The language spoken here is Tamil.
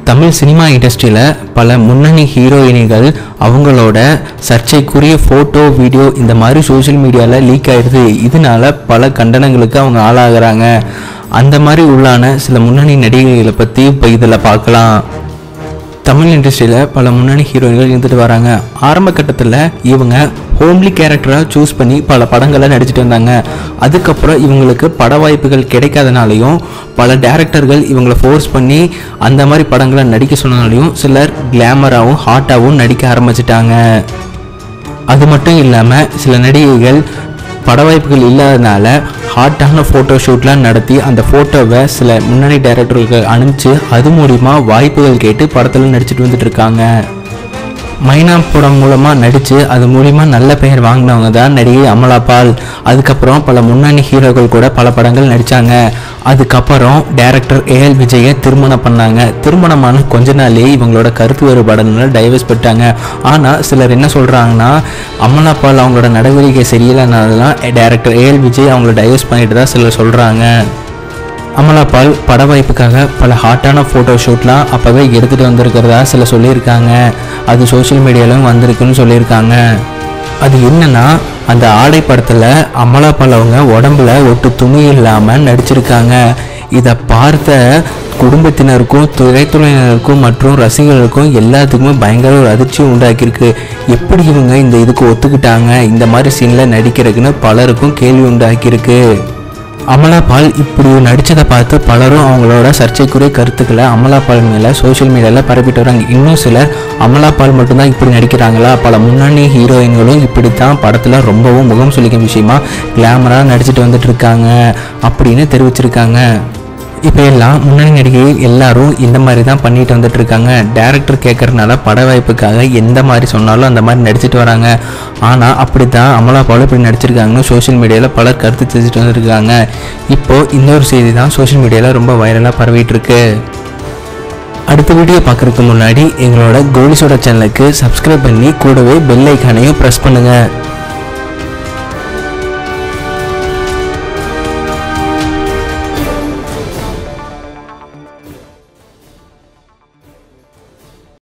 தமிழ் சினிமா இண்டஸ்ட்ரியில் பல முன்னணி ஹீரோயினிகள் அவங்களோட சர்ச்சைக்குரிய ஃபோட்டோ வீடியோ இந்த மாதிரி சோஷியல் மீடியாவில் லீக் ஆயிடுது இதனால பல கண்டனங்களுக்கு அவங்க ஆளாகிறாங்க அந்த மாதிரி உள்ளான சில முன்னணி நடிகைகளை பற்றி இப்போ இதில் பார்க்கலாம் தமிழ் இண்டஸ்ட்ரியில் பல முன்னணி ஹீரோயின்கள் இருந்துட்டு வராங்க ஆரம்ப கட்டத்தில் இவங்க ஹோம்லி கேரக்டராக சூஸ் பண்ணி பல படங்களை நடிச்சிட்டு வந்தாங்க அதுக்கப்புறம் இவங்களுக்கு பட வாய்ப்புகள் கிடைக்காதனாலையும் பல டேரக்டர்கள் இவங்களை ஃபோர்ஸ் பண்ணி அந்த மாதிரி படங்களை நடிக்க சொன்னனாலையும் சிலர் கிளாமராகவும் ஹாட்டாகவும் நடிக்க ஆரம்பிச்சிட்டாங்க அது மட்டும் இல்லாமல் சில நடிகைகள் பட வாய்ப்புகள் இல்லாதனால ஹாட்டான ஃபோட்டோ ஷூட்லாம் நடத்தி அந்த ஃபோட்டோவை சில முன்னணி டைரக்டர்களுக்கு அனுப்பிச்சு அது மூலிமா வாய்ப்புகள் கேட்டு படத்தில் நடிச்சிட்டு வந்துட்டு இருக்காங்க மைனா படம் மூலமாக நடித்து அது மூலிமா நல்ல பெயர் வாங்கினவங்க தான் நடிகை அமலா பால் அதுக்கப்புறம் பல முன்னணி ஹீரோக்கள் கூட பல படங்கள் நடித்தாங்க அதுக்கப்புறம் டைரக்டர் ஏஎல் விஜயை திருமணம் பண்ணாங்க திருமணமான கொஞ்ச நாள்லயே இவங்களோட கருத்து வேறுபாடுனால டைவர்ஸ் பெற்றாங்க ஆனால் சிலர் என்ன சொல்கிறாங்கன்னா அமலா பால் அவங்களோட நடவடிக்கை சரியில்லைனால தான் டைரக்டர் ஏஎல் விஜய் அவங்கள டைவர்ஸ் பண்ணிட்டு தான் சிலர் சொல்கிறாங்க அமலா பால் பட வாய்ப்புக்காக பல ஹாட்டான ஃபோட்டோ ஷூட்லாம் அப்போவே எடுத்துகிட்டு வந்திருக்கிறதா சில சொல்லியிருக்காங்க அது சோஷியல் மீடியாலும் வந்திருக்குன்னு சொல்லியிருக்காங்க அது என்னன்னா அந்த ஆடை படத்தில் அமலா பால் அவங்க உடம்புல ஒட்டு துணி இல்லாமல் நடிச்சிருக்காங்க இதை பார்த்த குடும்பத்தினருக்கும் திரைத்துறையினருக்கும் மற்றும் ரசிகர்களுக்கும் எல்லாத்துக்குமே பயங்கர ஒரு அதிர்ச்சி உண்டாக்கியிருக்கு எப்படி இவங்க இந்த இதுக்கு ஒத்துக்கிட்டாங்க இந்த மாதிரி சீனில் நடிக்கிறதுக்குன்னு பலருக்கும் கேள்வி உண்டாக்கியிருக்கு அமலா பால் இப்படி நடித்ததை பார்த்து பலரும் அவங்களோட சர்ச்சைக்குரிய கருத்துக்களை அமலா பால் மேலே சோஷியல் மீடியாவில் பரப்பிட்டு வராங்க இன்னும் சிலர் அமலா பால் மட்டும்தான் இப்படி நடிக்கிறாங்களா பல முன்னணி ஹீரோயின்களும் இப்படித்தான் படத்தில் ரொம்பவும் முகம் சுளிக்கும் விஷயமா கிளாமராக நடிச்சிட்டு வந்துட்டு இருக்காங்க அப்படின்னு தெரிவிச்சிருக்காங்க இப்போ எல்லாம் முன்னணி நடிகைகள் எல்லாரும் இந்த மாதிரி தான் பண்ணிட்டு வந்துட்டு இருக்காங்க டேரக்டர் கேட்கறதுனால பட வாய்ப்புக்காக எந்த மாதிரி சொன்னாலும் அந்த மாதிரி நடிச்சிட்டு வராங்க ஆனால் அப்படி தான் அமலா பால் இப்படி நடிச்சிருக்காங்கன்னு சோஷியல் மீடியாவில் பலர் கருத்து தெரிஞ்சுட்டு வந்துருக்காங்க இப்போ இன்னொரு செய்தி தான் சோஷியல் மீடியாவில் ரொம்ப வைரலாக பரவிட்டு இருக்கு அடுத்த வீடியோ பார்க்குறதுக்கு முன்னாடி எங்களோட கோலிசோட சேனலுக்கு சப்ஸ்கிரைப் பண்ணி கூடவே பெல் ஐக்கானையும் ப்ரெஸ் பண்ணுங்கள்